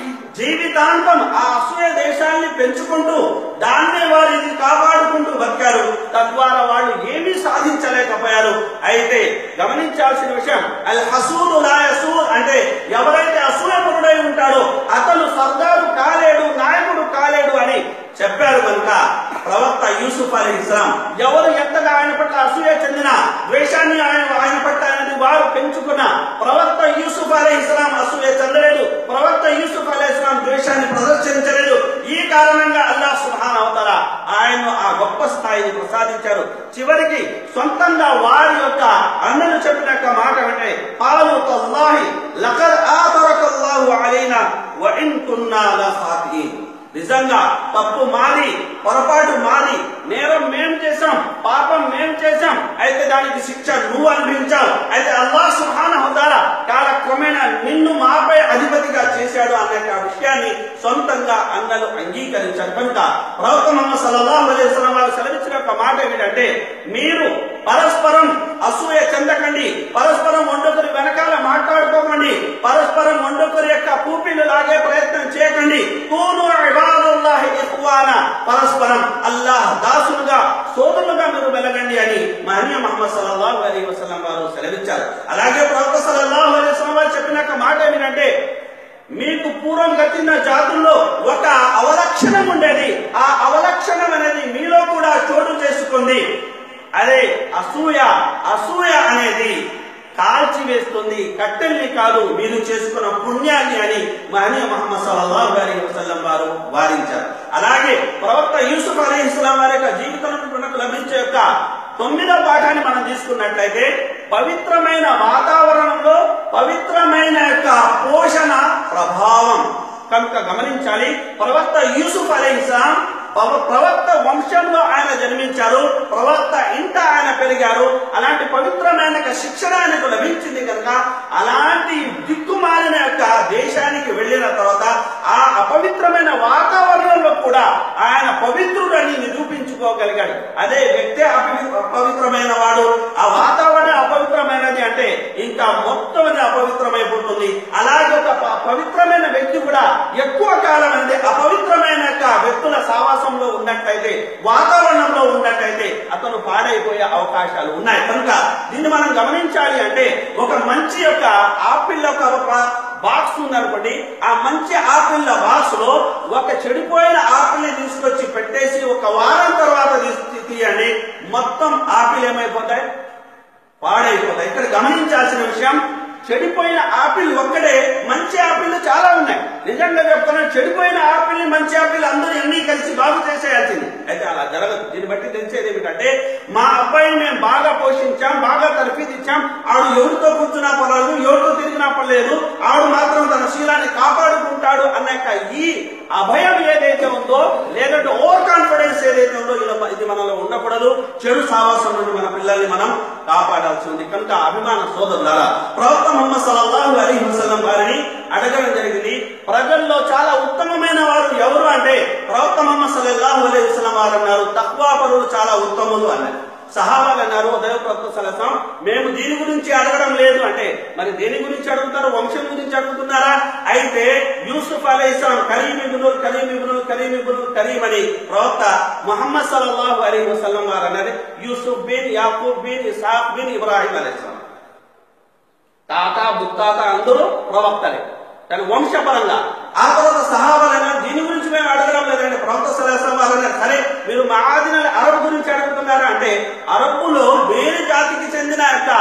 జీవితాంతం ఆ అసూయ దేశాన్ని పెంచుకుంటూ దాన్ని వారిని కాపాడుకుంటూ బతికారు తద్వారా వాళ్ళు ఏమీ సాధించలేకపోయారు అయితే గమనించాల్సిన విషయం అల్ హసూరు లాయసూర్ అంటే ఎవరైతే అసూయపరుడై ఉంటాడో అతను సర్దారు కాలేడు నాయకుడు కాలేడు అని చెప్పారు కనుక ప్రవక్త యూసుఫ్ అలీ ఇస్లాం ఎవరు ఎంతగా ఆయన పట్ల అసూయ చెందిన ద్వేషాన్ని ఆయన ఆయన పట్ల అనేది వారు పెంచుకున్న ప్రవక్త యూసుఫ్ అలీ ఇస్లాం అసూయ చెందలేదు ప్రవక్త యూసుఫ్ అలీ ఇస్లాం ద్వేషాన్ని ప్రదర్శించలేదు ఈ కారణంగా అల్లా సుహాన్ అవతార ఆయన్ను ఆ గొప్ప స్థాయిని ప్రసాదించారు చివరికి సొంతంగా వారి యొక్క అన్నలు చెప్పిన యొక్క మాట అంటే పాలు తల్లాహి లకద్ ఆతరకల్లాహు అలైనా వ ఇన్ కున్నా లఖాతిన్ నిజంగా తప్పు మాది పొరపాటు మాది నేరం మేం చేశాం పాపం మేం చేశాం అయితే దానికి శిక్ష నువ్వు అనుభవించావు అయితే అల్లా సుహాన హుదారా కాలక్రమేణా నిన్ను మాపై అధిపతిగా చేశాడు అనే ఆ విషయాన్ని సొంతంగా అన్నలు అంగీకరించారు కనుక ప్రవక్త మొహమ్మద్ సల్లల్లాహు అలైహి వసల్లం వారు సెలవిచ్చిన ఒక మాట ఏమిటంటే మీరు పరస్పరం అసూయ చెందకండి పరస్పరం వండుకొని వెనకాల మాట్లాడుకోకండి పరస్పరం వండుకొని యొక్క పూపిలు లాగే ప్రయత్నం చేయకండి కూను ఇబాదుల్లాహి ఇఖ్వానా పరస్పరం అల్లాహ్ దాసులుగా సోదరులుగా మీరు వెలగండి అని మహనీయ మహమ్మద్ సల్లల్లాహు అలైహి వసల్లం వారు సెలవిచ్చారు అలాగే ప్రవక్త సల్లల్లాహు అలైహి వసల్లం వారు చెప్పిన ఒక మాట ఏమిటంటే మీకు పూర్వం గతిన జాతుల్లో ఒక అవలక్షణం ఉండేది ఆ అవలక్షణం అనేది మీలో కూడా చోటు చేసుకుంది అదే అసూయ అసూయ అనేది కాల్చివేస్తుంది కట్టెల్ని కాదు మీరు చేసుకున్న పుణ్యాన్ని అని మహనీయ మహమ్మద్ సల్లల్లాహు అలైహి వసల్లం వారు వారించారు అలాగే ప్రవక్త యూసుఫ్ అలీ ఇస్లాం వారి యొక్క జీవితం నుండి మనకు లభించే యొక్క తొమ్మిదో పాఠాన్ని మనం తీసుకున్నట్లయితే పవిత్రమైన వాతావరణంలో పవిత్రమైన యొక్క పోషణ ప్రభావం కనుక గమనించాలి ప్రవక్త యూసుఫ్ అలీ ఇస్లాం పవ- ప్రవక్త వంశంలో ఆయన జన్మించారు ప్రవక్త ఇంట ఆయన పెరిగారు అలాంటి పవిత్రమైన యొక్క శిక్షణ ఆయనకు లభించింది కనుక అలాంటి దిక్కుమాలిన యొక్క దేశానికి వెళ్ళిన తర్వాత ఆ అపవిత్రమైన వాతావరణంలో కూడా ఆయన పవిత్రుడని నిరూపించుకోగలిగాడు అదే వ్యక్తి అపవి- అపవిత్రమైన వాడు ఆ వాతావరణం అపవిత్రమైనది అంటే ఇంకా మొత్తం అది అపవిత్రమైపోతుంది అలాగే ఒక ప- పవిత్రమైన వ్యక్తి కూడా ఎక్కువ కాలం అనేది అపవిత్రమైన యొక్క వ్యక్తుల సావాసంలో ఉన్నట్టయితే వాతావరణంలో ఉన్నట్టయితే అతను పాడైపోయే అవకాశాలు ఉన్నాయి కనుక దీన్ని మనం గమనించాలి అంటే ఒక మంచి యొక్క ఆపిల్ యొక్క ఒక బాక్స్ ఉందనుకోండి ఆ మంచి ఆపిల్ల బాక్స్ లో ఒక చెడిపోయిన ఆపిల్ ని తీసుకొచ్చి పెట్టేసి ఒక వారం తర్వాత తీసి తీయండి మొత్తం ఆపిల్ ఏమైపోతాయి పాడైపోతాయి ఇక్కడ గమనించాల్సిన విషయం చెడిపోయిన ఆపిల్ ఒక్కడే మంచి ఆపిల్ చాలా ఉన్నాయి నిజంగా చెప్తున్నాను చెడిపోయిన ఆపిల్ మంచి ఆపిల్ అందరూ ఎన్ని కలిసి బాగు చేసేయాల్సింది అయితే అలా జరగదు దీన్ని బట్టి తెలిసేది ఏమిటంటే మా అబ్బాయిని మేము బాగా పోషించాం బాగా తర్ఫీదు ఇచ్చాం ఆడు ఎవరితో కూర్చున్నా పర్లేదు ఎవరితో తిరిగినా పర్లేదు ఆడు మాత్రం తన శీలాన్ని కాపాడుకుంటాడు అన్నాక ఈ అభయం ఏదైతే ఉందో లేదంటే ఓవర్ కాన్ఫిడెన్స్ ఏదైతే ఉందో ఇలా ఇది మనలో ఉండకూడదు చెడు సావాసం నుండి మన పిల్లల్ని మనం కాపాడాల్సి ఉంది కనుక అభిమాన సోదరులారా ప్రవక్త ముహమ్మద్ సల్లల్లాహు అలైహి వసల్లం వారిని అడగడం జరిగింది ప్రజల్లో చాలా ఉత్తమమైన వారు ఎవరు అంటే ప్రవక్త ముహమ్మద్ సల్లల్లాహు అలైహి వసల్లం వారు అన్నారు తక్కువ పరులు చాలా ఉత్తములు అన్నారు సహాబాలు అన్నారు దైవ ప్రవక్త సలసం మేము దీని గురించి అడగడం లేదు అంటే మరి దేని గురించి అడుగుతారు వంశం గురించి అడుగుతున్నారా అయితే యూసుఫ్ అలీ ఇస్లాం కరీం ఇబునుల్ కరీం ఇబునుల్ కరీం ఇబునుల్ కరీం అని ప్రవక్త ముహమ్మద్ సల్లల్లాహు అలీ వసల్లం వారు అన్నారు Yusuf bin Yakub bin Isaf bin Ibrahim అలీ ఇస్లాం తాత ముత్తాత అందరూ ప్రవక్తలే కానీ వంశపరంగా ఆ తర్వాత సహాబాలైనా దీని గురించి మేము అడగడం లేదంటే ప్రవక్త సలహా వారన్నా సరే మీరు మహాదిన అరబ్ గురించి అడుగుతున్నారా అంటే అరబ్బులో మేలు జాతికి చెందిన యొక్క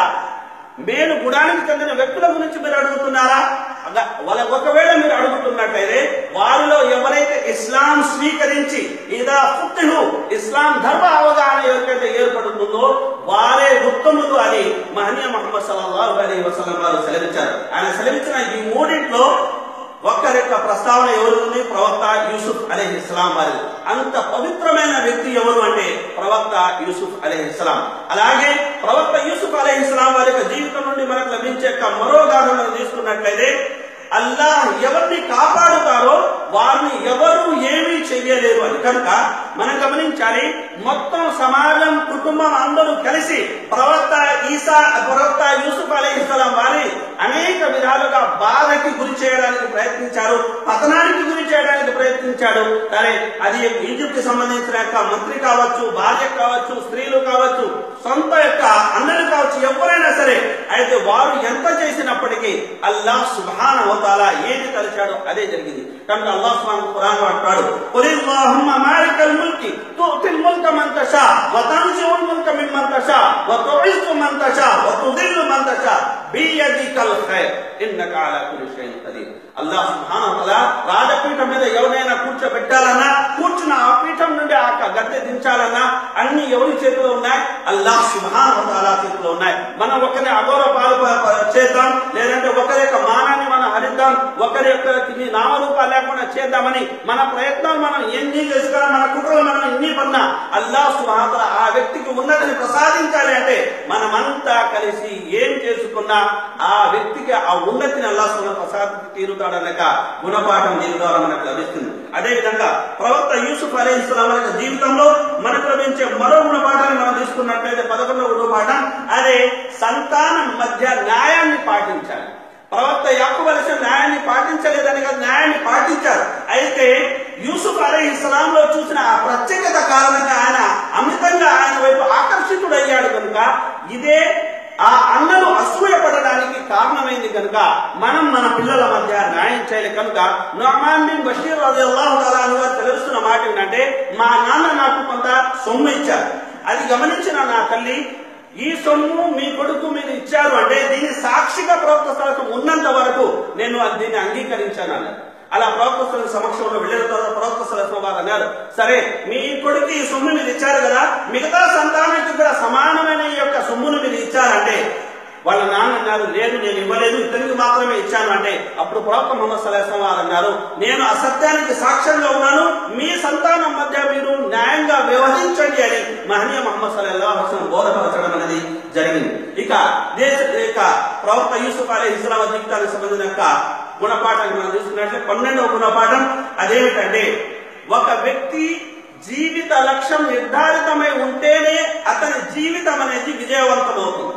మేలు గుడానికి చెందిన వ్యక్తుల గురించి మీరు అడుగుతున్నారా అద- వాళ్ళ ఒకవేళ మీరు అడుగుతున్నట్లయితే వారిలో ఎవరైతే ఇస్లాం స్వీకరించి ఇదా ఫుక్తిహు ఇస్లాం ధర్మ అవగాహన ఎవరికైతే ఏర్పడుతుందో వారే ఉత్తములు అని మహనీయ మహమ్మద్ సల్లల్లాహు అలైహి వసల్లం వారు సెలవించారు ఆయన సెలవించిన ఈ మూడింట్లో ఒక్కరి యొక్క ప్రస్తావన ఎవరు ఉంది ప్రవక్త యూసుఫ్ అలైహి ఇస్లాం వారి అంత పవిత్రమైన వ్యక్తి ఎవరు అంటే ప్రవక్త యూసుఫ్ అలైహి ఇస్లాం అలాగే ప్రవక్త యూసుఫ్ అలైహి ఇస్లాం వారి యొక్క జీవితం నుండి మనకు లభించే యొక్క మరో గాథ మనం తీసుకున్నట్లయితే అల్లాహ్ ఎవరిని కాపాడుతారో వారిని ఎవరు ఏమీ చెయ్యలేరు అని కనుక మనం గమనించాలి మొత్తం సమాజం కుటుంబం అందరూ కలిసి ప్రవక్త ఈసా ప్రవక్త యూసుఫ్ అలీ ఇస్లాం వారి అనేక విధాలుగా బాధకి గురి చేయడానికి ప్రయత్నించారు పతనానికి గురి చేయడానికి ప్రయత్నించాడు సరే అది ఈజిప్ట్ కి సంబంధించిన యొక్క మంత్రి కావచ్చు భార్య కావచ్చు స్త్రీలు కావచ్చు సొంత యొక్క అన్నలు కావచ్చు ఎవరైనా సరే అయితే వారు ఎంత చేసినప్పటికీ అల్లాహ్ సుబ్హాన వతాల ఏది తలిచాడో అదే జరిగింది కనుక అల్లాహ్ సుబ్హాన ఖురాన్ అంటాడు కులిల్లాహుమ్మ మాలికల్ ముల్కి తుతిల్ ముల్క మన్ తషా వ తన్జిఉల్ ముల్క మిమ్మన్ తషా వ తుఇజ్జు మన్ తషా వ తుదిల్లు మన్ తషా బియదికల్ ఖైర్ ఇన్నక అలా కుల్లి షైఇన్ ఖదీర్ అల్లాహ్ సుబ్హానహు వతఆలా రాజపీఠం మీద ఎవరైనా కూర్చోబెట్టాలన్నా కూర్చున్న ఆ పీఠం నుండి ఆ గద్దె దించాలన్నా అన్ని ఎవరి చేతిలో ఉన్నాయి అల్లాహ్ సుబ్హానహు వతఆలా చేతిలో ఉన్నాయి మనం ఒకరి అఘోర పాలు ప- ప- చేద్దాం లేదంటే ఒకరి యొక్క మానాన్ని మనం హరిద్దాం ఒకరి యొక్క నీ నామరూపాలు లేకుండా చేద్దామని మన ప్రయత్నాలు మనం ఎన్ని చేసుకున్నా మన కుట్రలు మనం ఎన్ని పన్నా అల్లాహ్ సుబ్హానహు వతఆలా ఆ వ్యక్తికి ఉన్నతిని ప్రసాదించాలి అంటే మనమంతా కలిసి ఏం చేసుకున్నా ఆ వ్యక్తికి ఆ ఉన్నతిని అల్లాహ్ సుబ్హానహు ప్రసాదించి తీరుతాడనక గుణపాఠం దీని ద్వారా మనకు లభిస్తుంది అదే విధంగా ప్రవక్త యూసుఫ్ అలీ ఇస్లాం యొక్క జీవితంలో మనకు లభించే మరో గుణపాఠాన్ని మనం తీసుకున్నట్లయితే పదకొండవ గుణపాఠం అదే సంతానం మధ్య న్యాయాన్ని పాటించాలి ప్రవక్త యాకూబ్ అలీ న్యాయాన్ని పాటించలేదని కాదు న్యాయాన్ని పాటించారు అయితే యూసుఫ్ అలీ ఇస్లాంలో చూసిన ఆ ప్రత్యేకత కారణంగా ఆయన అమితంగా ఆయన వైపు ఆకర్షితుడయ్యాడు కనుక ఇదే ఆ అన్నలు అసూయపడడానికి కారణమైంది కనుక మనం మన పిల్లల మధ్య న్యాయం చేయాలి కనుక నొమాన్ బిన్ బషీర్ రలియల్లాహు తఆలా అన్హు గారు తెలుస్తున్న మాట ఏంటంటే మా నాన్న నాకు కొంత సొమ్ము ఇచ్చారు అది గమనించిన నా తల్లి ఈ సొమ్ము మీ కొడుకు మీరు ఇచ్చారు అంటే దీని సాక్షిగా ప్రవక్త స్థలం ఉన్నంత వరకు నేను అది దీన్ని అంగీకరించాను అన్నారు అలా ప్రవక్త స్థలం సమక్షంలో వెళ్ళిన తర్వాత ప్రవక్త స్థలం వారు అన్నారు సరే మీ కొడుకు ఈ సొమ్ము మీరు ఇచ్చారు కదా మిగతా సంతానానికి కూడా సమానమైన ఈ యొక్క సొమ్మును మీరు ఇచ్చారంటే వాళ్ళ నాన్న అన్నారు లేదు నేను ఇవ్వలేదు ఇతనికి మాత్రమే ఇచ్చాను అంటే అప్పుడు ప్రవక్త ముహమ్మద్ సల్లాహం వారు అన్నారు నేను అసత్యానికి సాక్ష్యంగా ఉన్నాను మీ సంతానం మధ్య మీరు న్యాయంగా వ్యవహరించండి అని మహనీయ మహమ్మద్ సల్లాహ్ వసలం బోధపరచడం అనేది జరిగింది ఇక దేశ ఇక ప్రవక్త యూసుఫ్ అలీ ఇస్లాం జీవితానికి సంబంధించిన యొక్క గుణపాఠాన్ని మనం తీసుకున్నట్లే పన్నెండవ గుణపాఠం అదేమిటంటే ఒక వ్యక్తి జీవిత లక్ష్యం నిర్ధారితమై ఉంటేనే అతని జీవితం అనేది విజయవంతమవుతుంది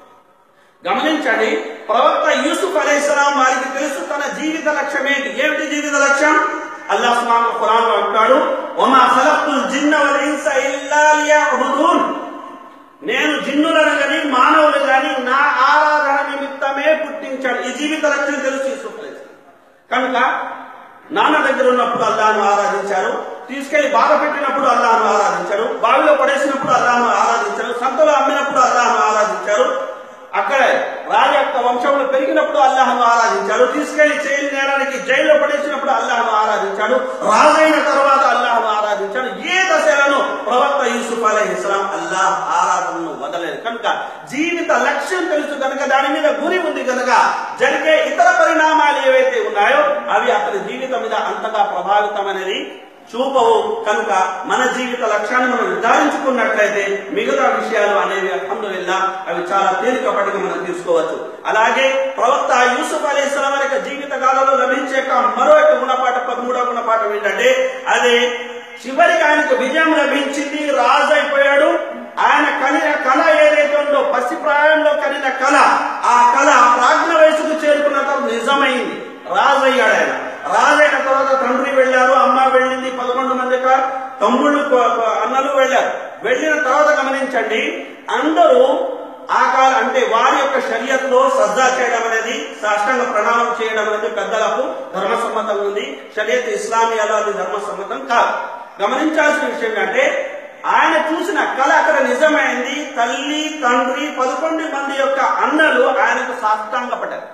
గమనించండి ప్రవక్త యూసుఫ్ అలైహిస్సలాం వారికి తెలుసు తన జీవిత లక్ష్యం ఏంటి ఏమిటి జీవిత లక్ష్యం అల్లాహ్ సుబ్హానహు ఖురాన్ లో అంటాడు వమా ఖలక్తుల్ జిన్న వల్ ఇన్స ఇల్లా లియఅబుదూన్ నేను జిన్నులను కానీ మానవులు కానీ నా ఆరాధన నిమిత్తమే పుట్టించాడు ఈ జీవిత లక్ష్యం తెలుసు యూసుఫ్ అలైహిస్సలాం కనుక నాన్న దగ్గర ఉన్నప్పుడు అల్లాహను ఆరాధించారు తీసుకెళ్లి బాధ పెట్టినప్పుడు అల్లాహను ఆరాధించారు బావిలో పడేసినప్పుడు అల్లాహను ఆరాధించారు సంతలో అమ్మినప్పుడు అల్లాహను ఆరాధించారు అక్కడే రాజ యొక్క వంశంలో పెరిగినప్పుడు అల్లాహను ఆరాధించాడు తీసుకెళ్లి జైలు నేరానికి జైల్లో పడేసినప్పుడు అల్లాహను ఆరాధించాడు రాజైన తర్వాత అల్లాహను ఆరాధించాడు ఏ దశలను ప్రవక్త యూసుఫ్ అలీ ఇస్లాం అల్లాహ్ ఆరాధనను వదలేదు కనుక జీవిత లక్ష్యం తెలుసు కనుక దాని మీద గురి ఉంది కనుక జరిగే ఇతర పరిణామాలు ఏవైతే ఉన్నాయో అవి అతని జీవితం మీద అంతగా ప్రభావితమైనది చూపవు కనుక మన జీవిత లక్ష్యాన్ని మనం నిర్ధారించుకున్నట్లయితే మిగతా విషయాలు అనేవి అల్హమ్దుల్లా అవి చాలా తేలికపాటిగా మనం తీసుకోవచ్చు అలాగే ప్రవక్త యూసుఫ్ అలీ ఇస్లాం యొక్క జీవిత కాలంలో లభించే యొక్క మరో యొక్క గుణపాఠ పదమూడవ గుణపాఠం ఏంటంటే అదే చివరికి ఆయనకు విజయం లభించింది రాజు అయిపోయాడు ఆయన కనిన కళ ఏదైతే ఉందో పసి ప్రాయంలో కనిన కళ ఆ కళ ప్రాజ్ఞ వయసుకు చేరుకున్న తర్వాత నిజమైంది రాజు అయ్యాడు ఆయన రాజైన తర్వాత తండ్రి వెళ్ళారు అమ్మ వెళ్ళింది పదకొండు మంది యొక్క తమ్ముళ్ళు కొ- కొ- అన్నలు వెళ్ళారు వెళ్ళిన తర్వాత గమనించండి అందరూ ఆ కాల అంటే వారి యొక్క షరియత్లో సజ్జా చేయడం అనేది సాష్టాంగ ప్రణామం చేయడం అనేది పెద్దలకు ధర్మసమ్మతం ఉంది షరియత్ ఇస్లామియాలో అది ధర్మసమ్మతం కాదు గమనించాల్సిన విషయం ఏంటంటే ఆయన చూసిన కళ అక్కడ నిజమైంది తల్లి తండ్రి పదకొండు మంది యొక్క అన్నలు ఆయనకు సాష్టాంగపడ్డారు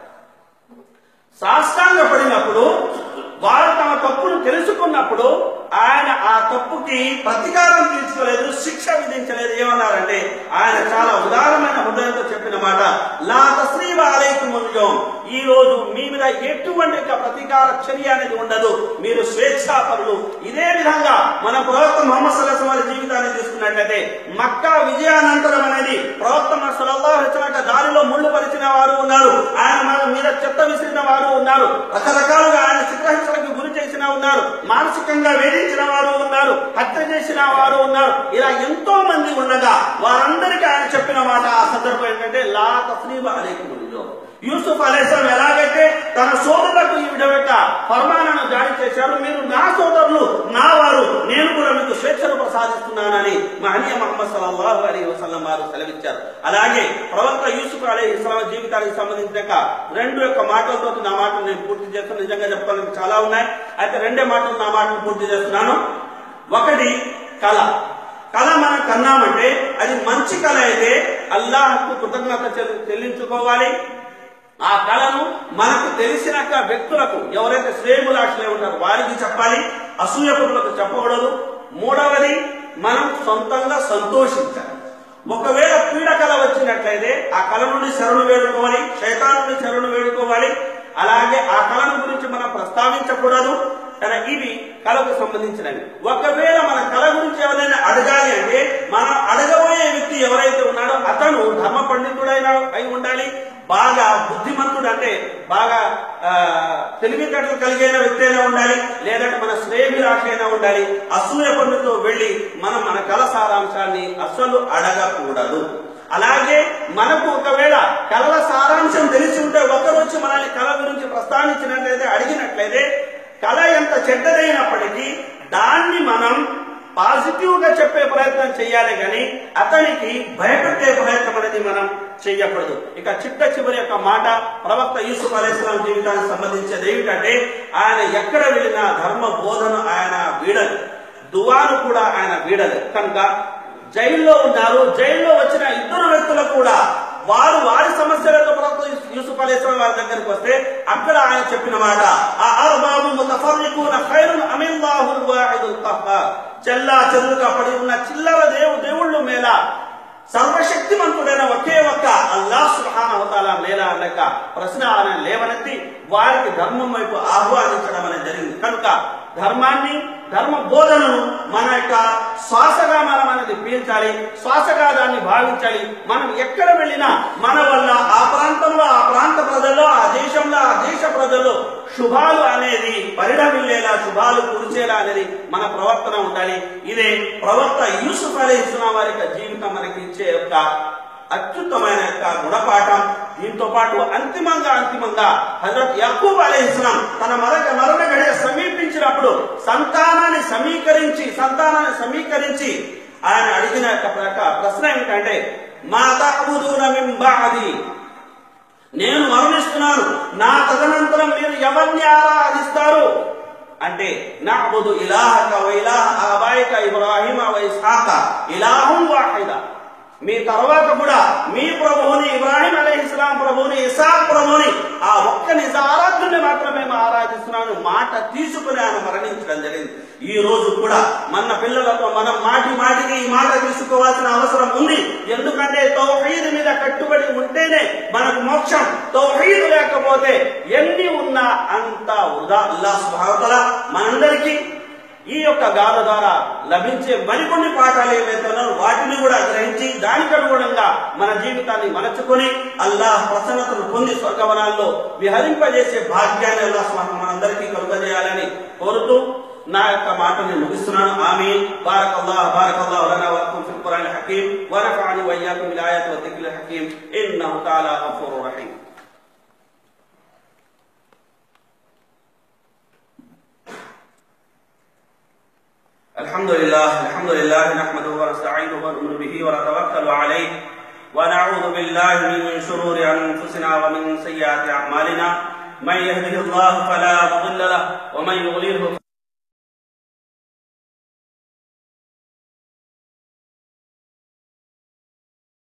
సాష్టాంగపడినప్పుడు వారు తమ తప్పును తెలుసుకున్నప్పుడు ఆయన ఆ తప్పుకి ప్రతీకారం తీర్చుకోలేదు శిక్ష విధించలేదు ఏమన్నారంటే ఆయన చాలా ఉదారమైన హృదయంతో చెప్పిన మాట లా తస్లీవ అలైకుముల్యం ఈ రోజు మీ మీద ఎటువంటి యొక్క ప్రతీకార చర్య అనేది ఉండదు మీరు స్వేచ్ఛాపరులు ఇదే విధంగా మన ప్రవక్త మొహమ్మద్ సల్లాహం వారి జీవితాన్ని తీసుకున్నట్లయితే మక్కా విజయానంతరం అనేది ప్రవక్త సలహా దారిలో ముళ్ళు పరిచిన వారు ఉన్నారు ఆయన మన మీద చెత్త విసిరిన వారు ఉన్నారు రకరకాలుగా ఆయన చిత్రహింసలకు గురి చేసిన ఉన్నారు మానసికంగా వేధించిన వారు ఉన్నారు హత్య చేసిన వారు ఉన్నారు ఇలా ఎంతో మంది ఉండగా వారందరికీ ఆయన చెప్పిన మాట ఆ సందర్భం ఏంటంటే లా తస్లీబ అలేకుముల్యం యూసుఫ్ అలేస్లాం ఎలాగైతే తన సోదరులకు ఈ విధమైన ఫర్మానాను జారీ చేశారు మీరు నా సోదరులు నా వారు నేను కూడా మీకు స్వేచ్ఛను ప్రసాదిస్తున్నానని మహనీయ మహమ్మద్ సల్లల్లాహు అలైహి వసల్లం వారు సెలవిచ్చారు అలాగే ప్రవక్త యూసుఫ్ అలీ ఇస్లాం జీవితానికి సంబంధించిన రెండు యొక్క మాటలతో నా మాటలు నేను పూర్తి చేస్తాను నిజంగా చెప్పాలని చాలా ఉన్నాయి అయితే రెండే మాటలు నా మాటలు పూర్తి చేస్తున్నాను ఒకటి కళ కళ మనం కన్నామంటే అది మంచి కళ అయితే అల్లాహకు కృతజ్ఞత చెల్లి- చెల్లించుకోవాలి ఆ కళను మనకు తెలిసిన వ్యక్తులకు ఎవరైతే శ్రేములాక్షలే ఉంటారో వారికి చెప్పాలి అసూయపురులకు చెప్పకూడదు మూడవది మనం సొంతంగా సంతోషించాలి ఒకవేళ పీడ కళ వచ్చినట్లయితే ఆ కళ నుండి శరణు వేడుకోవాలి శైతాన్ నుండి శరణు వేడుకోవాలి అలాగే ఆ కళను గురించి మనం ప్రస్తావించకూడదు కానీ ఇవి కళకు సంబంధించినవి ఒకవేళ మన కళ గురించి ఎవరైనా అడగాలి అంటే మనం అడగబోయే వ్యక్తి ఎవరైతే ఉన్నాడో అతను ధర్మ పండితుడైన అయి ఉండాలి బాగా బుద్ధిమంతుడు అంటే బాగా ఆ, తెలివితేటలు కలిగిన వ్యక్తి అయినా ఉండాలి లేదంటే మన శ్రేమిరాశి అయినా ఉండాలి అసూయ పనులతో వెళ్లి మనం మన కళ సారాంశాన్ని అస్సలు అడగకూడదు అలాగే మనకు ఒకవేళ కళల సారాంశం తెలిసి ఉంటే ఒకరు వచ్చి మనల్ని కళ గురించి ప్రస్తావించినట్లయితే అడిగినట్లయితే కళ ఎంత చెడ్డదైనప్పటికీ దాన్ని మనం పాజిటివ్ గా చెప్పే ప్రయత్నం చేయాలి కానీ అతనికి భయపెట్టే ప్రయత్నం అనేది మనం చేయకూడదు ఇక చిట్ట చివరి యొక్క మాట ప్రవక్త యూసుఫ్ అలైస్లాం జీవితానికి సంబంధించేది ఏమిటంటే ఆయన ఎక్కడ వెళ్ళినా ధర్మ బోధన ఆయన వీడదు దువాను కూడా ఆయన వీడదు కనుక జైల్లో ఉన్నారు జైల్లో వచ్చిన ఇద్దరు వ్యక్తులు కూడా వారు వారి సమస్యలతో ప్రవక్త యూసుఫ్ అలీస్లాం వారి దగ్గరికి వస్తే అక్కడ ఆయన చెప్పిన మాట ఆ అర్బాబు ముతఫర్రికూన ఖైరున్ అమిల్లాహుల్ వాహిదుల్ ఖహ్హార్ చెల్లా చెల్లుగా పడి ఉన్న చిల్లర దేవు దేవుళ్ళు మేళ సర్వశక్తిమంతుడైన ఒకే ఒక్క అల్లాహ్ సుబ్హానహు తాలా మేళ అనక ప్రశ్న ఆయన లేవనెత్తి వారికి ధర్మం వైపు ఆహ్వానించడం అనేది జరిగింది కనుక ధర్మాన్ని ధర్మ బోధనను మన యొక్క శ్వాసగా మనం అనేది పీల్చాలి శ్వాసగా దాన్ని భావించాలి మనం ఎక్కడ వెళ్ళినా మన వల్ల ఆ ప్రాంతంలో ఆ ప్రాంత ప్రజల్లో ఆ దేశంలో ఆ దేశ ప్రజల్లో శుభాలు అనేది పరిణమిల్లేలా శుభాలు కురిచేలా అనేది మన ప్రవర్తన ఉండాలి ఇదే ప్రవక్త యూసుఫ్ అలీ ఇస్లాం వారి యొక్క జీవితం మనకి ఇచ్చే యొక్క అత్యుత్తమైన యొక్క గుణపాఠం దీంతో పాటు అంతిమంగా అంతిమంగా హజరత్ యకూబ్ అలీ ఇస్లాం తన మరణ మరణ గడియ సమీపించినప్పుడు సంతానాన్ని సమీకరించి సంతానాన్ని సమీకరించి ఆయన అడిగిన యొక్క ప్రక- ప్రశ్న ఏమిటంటే మా తఅబుదూన మిన్ బఅది నేను మరణిస్తున్నాను నా తదనంతరం మీరు ఎవరిని ఆరాధిస్తారు అంటే నఅబుదు ఇలాహక వ ఇలాహ ఆబాయిక ఇబ్రాహిమ వ ఇస్హాక ఇలాహుం వాహిద మీ తర్వాత కూడా మీ ప్రభువుని ఇబ్రాహిం అలీ ఇస్లాం ప్రభువుని ఇసాక్ ప్రభువుని ఆ ఒక్క నిజ ఆరాధుని మాత్రమే మేము ఆరాధిస్తున్నాను మాట తీసుకుని ఆయన మరణించడం జరిగింది ఈ రోజు కూడా మన పిల్లలతో మనం మాటి మాటికి ఈ మాట తీసుకోవాల్సిన అవసరం ఉంది ఎందుకంటే తౌహీద్ మీద కట్టుబడి ఉంటేనే మనకు మోక్షం తౌహీద్ లేకపోతే ఎన్ని ఉన్నా అంత వృధా అల్లా సుభావతల మనందరికీ ఈ యొక్క గాథ ద్వారా లభించే మరికొన్ని పాఠాలు ఏవైతే ఉన్నాయో వాటిని కూడా గ్రహించి దానికి అనుగుణంగా మన జీవితాన్ని మలచుకొని అల్లాహ్ ప్రసన్నతను పొంది స్వర్గవనాల్లో విహరింపజేసే భాగ్యాన్ని అల్లాహ్ సుబ్హానహు మనందరికీ కలుగజేయాలని కోరుతూ నా యొక్క మాటని ముగిస్తున్నాను ఆమీన్ బారకల్లాహ్ బారకల్లాహు లనా వ లకుం ఫిల్ ఖురానిల్ హకీం వ నఫఅని వ ఇయ్యాకుం బిల్ ఆయాతి వ దిక్రిల్ హకీం ఇన్నహు తఆలా గఫూరుర్ రహీం الحمد لله الحمد لله نحمده ونستعينه ونؤمن به ونتوكل عليه ونعوذ بالله من شرور انفسنا ومن سيئات اعمالنا من يهده الله فلا مضل له ومن يضلله